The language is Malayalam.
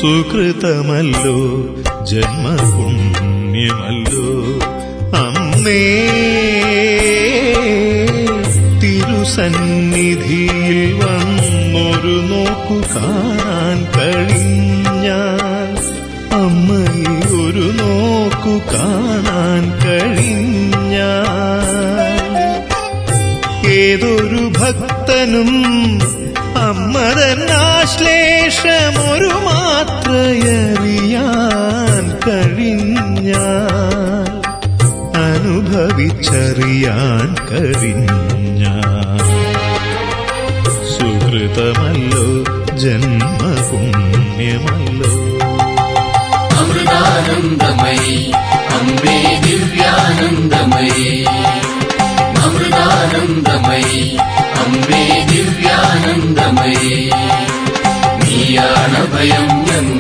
സുഹൃതമല്ലോ ജന്മപുണ്യമല്ലോ അമ്മേ തിരുസന്നിധിയിൽ വന്നൊരു നോക്കു കാണാൻ കഴിഞ്ഞാൽ അമ്മയെ ഒരു നോക്കു കാണാൻ കഴിഞ്ഞാൽ ഏതൊരു ഭക്തനും അമ്മതന്നാശ്ലേഷമൊരു മാത്രയറിയാൻ കഴിഞ്ഞാൽ അനുഭവിച്ചറിയാൻ കഴിഞ്ഞാൽ സുഹൃതമല്ലോ ജന്മപുണ്യമല്ലോ അമൃതാനന്ദമയി അമ്പേ ദിവ്യാനന്ദമയി അമൃതാനന്ദമയി അമ്പേ ദിവ്യാനന്ദമയി നീയാണ് ഭയം ഞങ്ങൾ